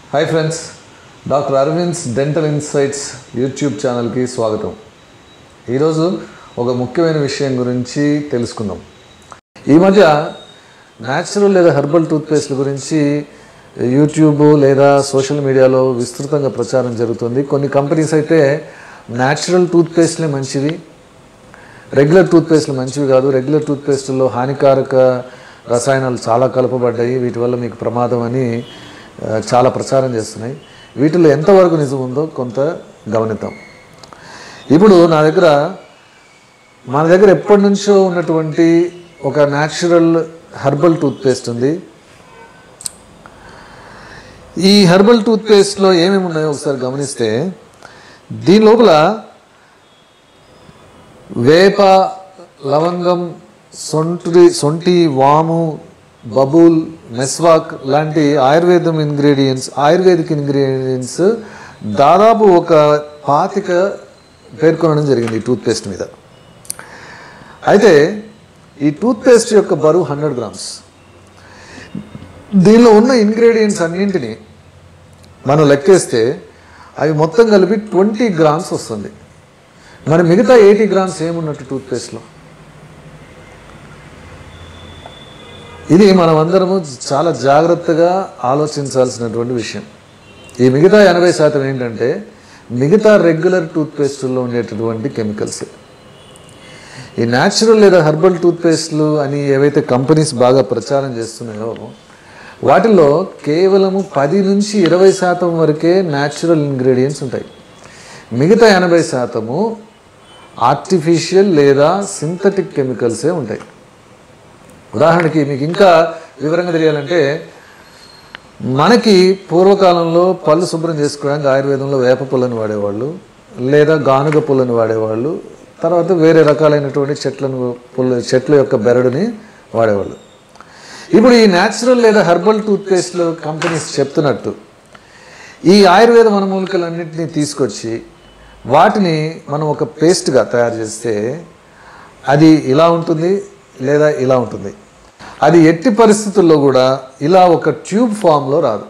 hi friends doctor Aravind's dental insights YouTube ఛానల్కి స్వాగతం ఈరోజు ఒక ముఖ్యమైన విషయం గురించి తెలుసుకుందాం ఈ మధ్య న్యాచురల్ లేదా హెర్బల్ టూత్పేస్ట్ల గురించి యూట్యూబ్ లేదా సోషల్ మీడియాలో విస్తృతంగా ప్రచారం జరుగుతుంది కొన్ని కంపెనీస్ అయితే న్యాచురల్ టూత్పేస్ట్లే మంచివి రెగ్యులర్ టూత్పేస్ట్లు మంచివి కాదు రెగ్యులర్ టూత్పేస్టుల్లో హానికారక రసాయనాలు చాలా కలపబడ్డాయి వీటి వల్ల మీకు ప్రమాదం అని ఆ, చాలా ప్రచారం చేస్తున్నాయి వీటిలో ఎంతవరకు నిజం ఉందో కొంత గమనిద్దాం ఇప్పుడు నా దగ్గర మన దగ్గర ఎప్పటి నుంచో ఉన్నటువంటి ఒక న్యాచురల్ హెర్బల్ టూత్పేస్ట్ ఉంది ఈ హెర్బల్ టూత్పేస్ట్లో ఏమేమి ఉన్నాయో ఒకసారి గమనిస్తే దీని లోపల వేప లవంగం సొంటి సొంటి వాము బబుల్ మెస్వాక్ లాంటి ఆయుర్వేదం ఇంగ్రీడియంట్స్ ఆయుర్వేదిక్ ఇంగ్రీడియంట్స్ దాదాపు ఒక పాతిక పేర్కొనడం జరిగింది ఈ టూత్పేస్ట్ మీద అయితే ఈ టూత్పేస్ట్ యొక్క బరువు హండ్రెడ్ గ్రామ్స్ దీనిలో ఉన్న ఇంగ్రీడియంట్స్ అన్నింటినీ మనం లెక్కేస్తే అవి మొత్తం కలిపి ట్వంటీ గ్రామ్స్ వస్తుంది మరి మిగతా ఎయిటీ గ్రామ్స్ ఏమున్నట్టు టూత్పేస్ట్లో ఇది మనం అందరము చాలా జాగ్రత్తగా ఆలోచించాల్సినటువంటి విషయం ఈ మిగతా ఎనభై శాతం ఏంటంటే మిగతా రెగ్యులర్ టూత్పేస్టుల్లో ఉండేటటువంటి కెమికల్స్ ఈ న్యాచురల్ లేదా హెర్బల్ టూత్పేస్ట్లు అని ఏవైతే కంపెనీస్ బాగా ప్రచారం చేస్తున్నాయో వాటిల్లో కేవలము పది నుంచి ఇరవై శాతం వరకే న్యాచురల్ ఇంగ్రీడియంట్స్ ఉంటాయి మిగతా ఎనభై శాతము ఆర్టిఫిషియల్ లేదా సింథటిక్ కెమికల్సే ఉంటాయి ఉదాహరణకి మీకు ఇంకా వివరంగా తెలియాలంటే మనకి పూర్వకాలంలో పళ్ళు శుభ్రం చేసుకోవడానికి ఆయుర్వేదంలో వేప పుల్లని వాడేవాళ్ళు లేదా గానుగ పుల్లని వాడేవాళ్ళు తర్వాత వేరే రకాలైనటువంటి చెట్లను పుల్ల చెట్ల యొక్క బెరడుని వాడేవాళ్ళు ఇప్పుడు ఈ న్యాచురల్ లేదా హెర్బల్ టూత్పేస్ట్లు కంపెనీస్ చెప్తున్నట్టు ఈ ఆయుర్వేద వనమూలికలన్నింటినీ తీసుకొచ్చి వాటిని మనం ఒక పేస్ట్గా తయారు చేస్తే అది ఇలా ఉంటుంది లేదా ఇలా ఉంటుంది అది ఎట్టి పరిస్థితుల్లో కూడా ఇలా ఒక ట్యూబ్ ఫామ్లో రాదు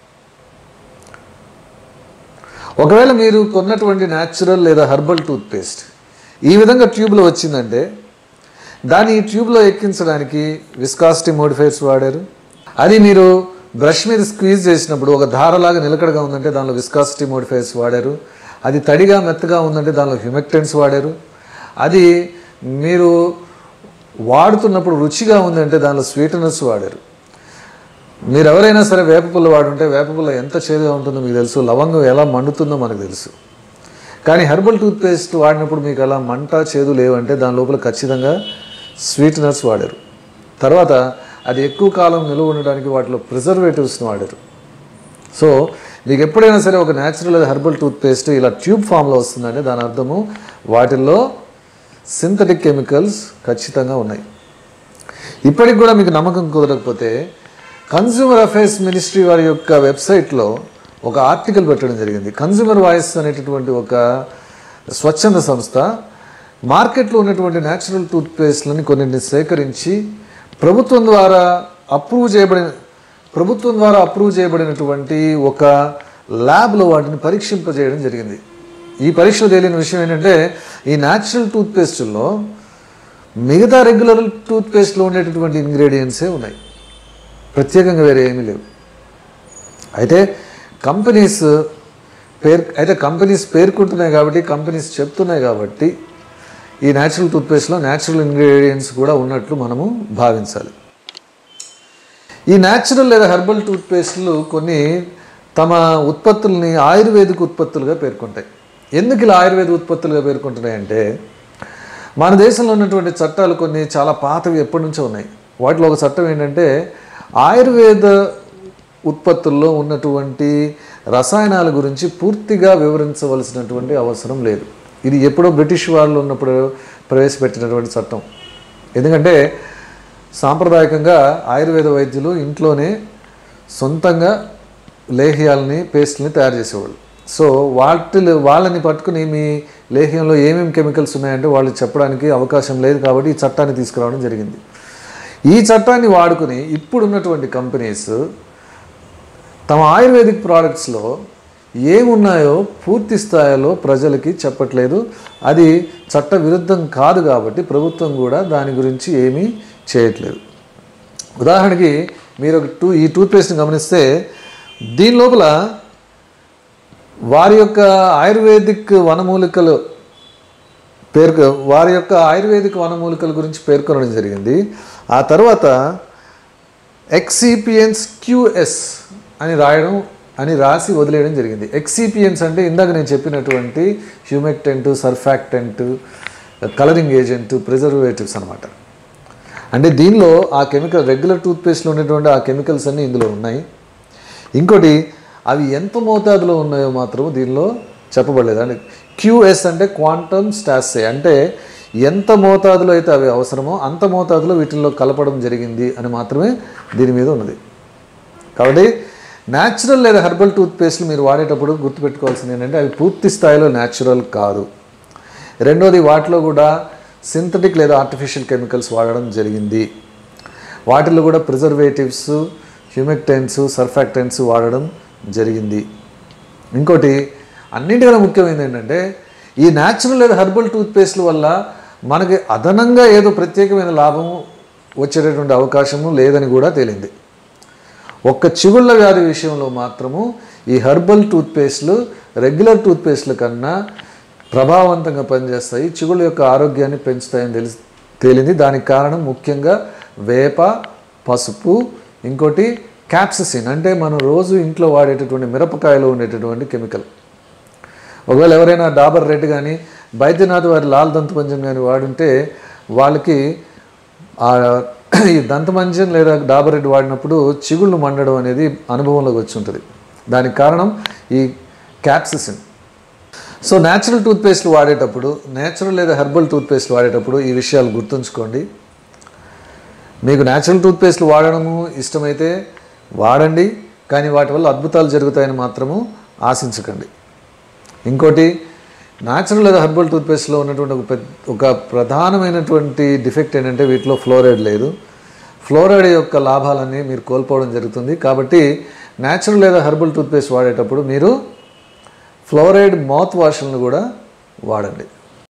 ఒకవేళ మీరు కొన్నటువంటి న్యాచురల్ లేదా హెర్బల్ టూత్పేస్ట్ ఈ విధంగా ట్యూబ్లో వచ్చిందంటే దాన్ని ఈ ట్యూబ్లో ఎక్కించడానికి విస్కాసిటీ మోడిఫైర్స్ వాడారు అది మీరు బ్రష్ మీద స్క్వీజ్ చేసినప్పుడు ఒక ధారలాగా నిలకడగా ఉందంటే దానిలో విస్కాసిటీ మోడిఫైర్స్ వాడారు అది తడిగా మెత్తగా ఉందంటే దానిలో హ్యూమెక్టెంట్స్ వాడారు అది మీరు వాడుతున్నప్పుడు రుచిగా ఉందంటే దానిలో స్వీటనర్స్ వాడారు మీరు ఎవరైనా సరే వేప పుల్ల వాడుంటే వేప పుల్ల ఎంత చేదుగా ఉంటుందో మీకు తెలుసు లవంగం ఎలా మండుతుందో మనకు తెలుసు కానీ హెర్బల్ టూత్పేస్ట్ వాడినప్పుడు మీకు అలా మంట చేదు లేవంటే దాని లోపల ఖచ్చితంగా స్వీటనర్స్ వాడారు తర్వాత అది ఎక్కువ కాలం నిలువ ఉండడానికి వాటిలో ప్రిజర్వేటివ్స్ని వాడారు సో మీకు ఎప్పుడైనా సరే ఒక న్యాచురల్ హెర్బల్ టూత్పేస్ట్ ఇలా ట్యూబ్ ఫామ్లో వస్తుందంటే దాని అర్థము వాటిల్లో సింథటిక్ కెమికల్స్ ఖచ్చితంగా ఉన్నాయి ఇప్పటికి కూడా మీకు నమ్మకం కుదరకపోతే కన్జ్యూమర్ అఫైర్స్ మినిస్ట్రీ వారి యొక్క వెబ్సైట్లో ఒక ఆర్టికల్ పెట్టడం జరిగింది కన్జ్యూమర్ వాయిస్ అనేటటువంటి ఒక స్వచ్ఛంద సంస్థ మార్కెట్లో ఉన్నటువంటి న్యాచురల్ టూత్పేస్ట్లని కొన్నింటిని సేకరించి ప్రభుత్వం ద్వారా అప్రూవ్ చేయబడిన ప్రభుత్వం ద్వారా అప్రూవ్ చేయబడినటువంటి ఒక ల్యాబ్లో వాటిని పరీక్షింపజేయడం జరిగింది ఈ పరీక్షలో తేలిన విషయం ఏంటంటే ఈ న్యాచురల్ టూత్పేస్టుల్లో మిగతా రెగ్యులర్ టూత్పేస్ట్లో ఉండేటటువంటి ఇంగ్రీడియంట్సే ఉన్నాయి ప్రత్యేకంగా వేరే ఏమీ లేవు అయితే కంపెనీస్ పేర్ అయితే కంపెనీస్ పేర్కొంటున్నాయి కాబట్టి కంపెనీస్ చెప్తున్నాయి కాబట్టి ఈ న్యాచురల్ టూత్పేస్ట్లో న్యాచురల్ ఇంగ్రీడియంట్స్ కూడా ఉన్నట్లు మనము భావించాలి ఈ న్యాచురల్ లేదా హెర్బల్ టూత్పేస్ట్లు కొన్ని తమ ఉత్పత్తుల్ని ఆయుర్వేదిక్ ఉత్పత్తులుగా పేర్కొంటాయి ఎందుకు ఇలా ఆయుర్వేద ఉత్పత్తులుగా పేర్కొంటున్నాయంటే మన దేశంలో ఉన్నటువంటి చట్టాలు కొన్ని చాలా పాతవి ఎప్పటి నుంచో ఉన్నాయి వాటిలో ఒక చట్టం ఏంటంటే ఆయుర్వేద ఉత్పత్తుల్లో ఉన్నటువంటి రసాయనాల గురించి పూర్తిగా వివరించవలసినటువంటి అవసరం లేదు ఇది ఎప్పుడో బ్రిటిష్ వాళ్ళు ఉన్నప్పుడు ప్రవేశపెట్టినటువంటి చట్టం ఎందుకంటే సాంప్రదాయకంగా ఆయుర్వేద వైద్యులు ఇంట్లోనే సొంతంగా లేహ్యాలని పేస్ట్ని తయారు చేసేవాళ్ళు సో వాటిలో వాళ్ళని పట్టుకుని మీ లేహ్యంలో ఏమేమి కెమికల్స్ ఉన్నాయంటే వాళ్ళు చెప్పడానికి అవకాశం లేదు కాబట్టి ఈ చట్టాన్ని తీసుకురావడం జరిగింది ఈ చట్టాన్ని వాడుకుని ఇప్పుడున్నటువంటి కంపెనీస్ తమ ఆయుర్వేదిక్ ప్రోడక్ట్స్లో ఏమున్నాయో పూర్తి స్థాయిలో ప్రజలకి చెప్పట్లేదు అది చట్ట విరుద్ధం కాదు కాబట్టి ప్రభుత్వం కూడా దాని గురించి ఏమీ చేయట్లేదు ఉదాహరణకి మీరు ఒక టూ ఈ టూత్పేస్ట్ని గమనిస్తే దీని లోపల వారి యొక్క ఆయుర్వేదిక్ వనమూలికలు పేర్కొ వారి యొక్క ఆయుర్వేదిక్ వనమూలికల గురించి పేర్కొనడం జరిగింది ఆ తర్వాత ఎక్సిపియన్స్ క్యూఎస్ అని రాయడం అని రాసి వదిలేయడం జరిగింది ఎక్సిపియన్స్ అంటే ఇందాక నేను చెప్పినటువంటి humectant surfactant colouring agent preservatives అనమాట అంటే దీనిలో ఆ కెమికల్ రెగ్యులర్ టూత్పేస్ట్లో ఉన్నటువంటి ఆ కెమికల్స్ అన్నీ ఇందులో ఉన్నాయి ఇంకోటి అవి ఎంత మోతాదులో ఉన్నాయో మాత్రం దీనిలో చెప్పబడలేదు అంటే క్యూఎస్ అంటే క్వాంటమ్ స్టాసే అంటే ఎంత మోతాదులో అయితే అవి అవసరమో అంత మోతాదులో వీటిల్లో కలపడం జరిగింది అని మాత్రమే దీని మీద ఉన్నది కాబట్టి న్యాచురల్ లేదా హెర్బల్ టూత్పేస్ట్లు మీరు వాడేటప్పుడు గుర్తుపెట్టుకోవాల్సింది ఏంటంటే అవి పూర్తి స్థాయిలో న్యాచురల్ కాదు రెండోది వాటిలో కూడా సింథటిక్ లేదా ఆర్టిఫిషియల్ కెమికల్స్ వాడడం జరిగింది వాటిలో కూడా ప్రిజర్వేటివ్స్ హ్యూమెక్టెన్స్ సర్ఫాక్టెంట్స్ వాడడం జరిగింది ఇంకోటి అన్నింటికన్నా ముఖ్యమైనది ఏంటంటే ఈ న్యాచురల్ లేదా హెర్బల్ టూత్పేస్ట్ల వల్ల మనకి అదనంగా ఏదో ప్రత్యేకమైన లాభం వచ్చేటటువంటి అవకాశము లేదని కూడా తేలింది ఒక్క చిగుళ్ళ వ్యాధి విషయంలో మాత్రము ఈ హెర్బల్ టూత్పేస్ట్లు రెగ్యులర్ టూత్పేస్ట్ల కన్నా ప్రభావవంతంగా పనిచేస్తాయి చిగుళ్ళ యొక్క ఆరోగ్యాన్ని పెంచుతాయని తెలిసి తేలింది దానికి కారణం ముఖ్యంగా వేప పసుపు ఇంకోటి క్యాప్సిసిన్ అంటే మనం రోజు ఇంట్లో వాడేటటువంటి మిరపకాయలో ఉండేటటువంటి కెమికల్ ఒకవేళ ఎవరైనా డాబర్ రెడ్ కానీ బైద్యనాథ్ వారి లాల్ దంతమంజన్ కానీ వాడుంటే వాళ్ళకి ఆ ఈ దంతమంజన్ లేదా డాబర్ రెడ్ వాడినప్పుడు చిగుళ్ళు మండడం అనేది అనుభవంలోకి వచ్చి ఉంటుంది దానికి కారణం ఈ క్యాప్సిసిన్ సో న్యాచురల్ టూత్పేస్ట్లు వాడేటప్పుడు న్యాచురల్ లేదా హెర్బల్ టూత్పేస్ట్లు వాడేటప్పుడు ఈ విషయాలు గుర్తుంచుకోండి మీకు న్యాచురల్ టూత్పేస్ట్లు వాడడము ఇష్టమైతే వాడండి కానీ వాటి వల్ల అద్భుతాలు జరుగుతాయని మాత్రము ఆశించకండి ఇంకోటి న్యాచురల్ లేదా హెర్బల్ టూత్పేస్ట్లో ఉన్నటువంటి ఒక పెద్ద ఒక ప్రధానమైనటువంటి డిఫెక్ట్ ఏంటంటే వీటిలో ఫ్లోరైడ్ లేదు ఫ్లోరైడ్ యొక్క లాభాలన్నీ మీరు కోల్పోవడం జరుగుతుంది కాబట్టి న్యాచురల్ లేదా హెర్బల్ టూత్పేస్ట్ వాడేటప్పుడు మీరు ఫ్లోరైడ్ మౌత్ వాష్లను కూడా వాడండి